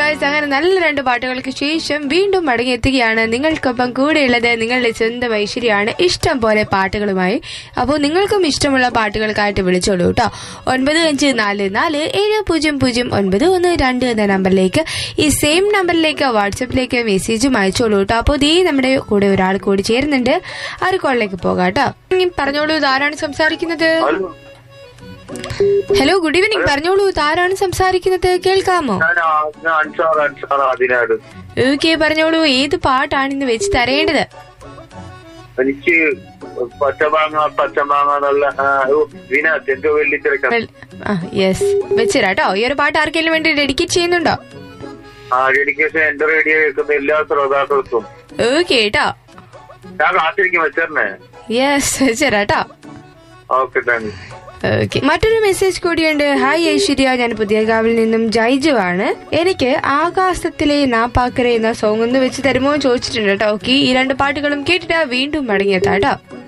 guys അങ്ങനെ നല്ല രണ്ട് പാട്ടുകൾക്ക് ശേഷം വീണ്ടും മടങ്ങിയെത്തുകയാണ് നിങ്ങൾക്കൊപ്പം കൂടെയുള്ളത് നിങ്ങളുടെ സ്വന്തം ഐശ്വര്യമാണ് ഇഷ്ടം പോലെ പാട്ടുകളുമായി അപ്പോൾ നിങ്ങൾക്കും ഇഷ്ടമുള്ള പാട്ടുകൾക്കായിട്ട് വിളിച്ചോളൂ കേട്ടോ ഒൻപത് അഞ്ച് നാല് നാല് ഏഴ് പൂജ്യം പൂജ്യം ഒൻപത് ഒന്ന് രണ്ട് എന്ന നമ്പറിലേക്ക് ഈ സെയിം നമ്പറിലേക്ക് വാട്സപ്പിലേക്ക് മെസ്സേജും അയച്ചോളൂ കേട്ടോ അപ്പോൾ ദേ നമ്മുടെ കൂടെ ഒരാൾ കൂടി ചേരുന്നുണ്ട് ആ ഒരു കോളിലേക്ക് പോകാം കേട്ടോ ഇനി പറഞ്ഞോളൂ ഇതാരാണ് സംസാരിക്കുന്നത് ഹലോ ഹലോ ഗുഡ് ഈവനിങ് പറഞ്ഞോളൂ ഇതാരാണ് സംസാരിക്കുന്നത് കേൾക്കാമോ ഞാൻ ആ- ഞാൻ അൻസാർ അൻസാർ ആദിനാട് ഓക്കെ പറഞ്ഞോളൂ ഏത് പാട്ടാണ് ഇന്ന് വെച്ച് തരേണ്ടത് എനിക്ക് പച്ചമാങ്ങ പച്ചമാങ്ങ എന്നുള്ള ആ, ഓ, വിനാത്ത് എന്തോ വെള്ളിത്തിരക്കം യെസ് വെച്ചുതരാട്ടോ ഈ ഒരു പാട്ട് ആർക്കെങ്കിലും വേണ്ടി ഡെഡിക്കേറ്റ് ചെയ്യുന്നുണ്ടോ ആ ഡെഡിക്കേഷൻ എന്റെ റേഡിയോ കേൾക്കുന്ന എല്ലാ ശ്രോതാക്കൾക്കും ഓക്കെ കേട്ടോ ഞാൻ കാത്തിരിക്കും വെച്ചേരണേ യെസ് വെച്ചുതരാട്ടോ ഓക്കെ താങ്ക് യു ഓക്കെ മറ്റൊരു മെസ്സേജ് കൂടിയുണ്ട് ഹായ് ഐശ്വര്യ ഞാൻ പുതിയകാവിൽ നിന്നും ജൈജു ആണ് എനിക്ക് ആകാശത്തിലെ നാപ്പാക്കര എന്ന സോങ് ഒന്ന് വെച്ച് തരുമോ എന്ന് ചോദിച്ചിട്ടുണ്ട് കേട്ടോ ഓക്കെ ഈ രണ്ട് പാട്ടുകളും കേട്ടിട്ട് വീണ്ടും മടങ്ങിയെത്താം കേട്ടോ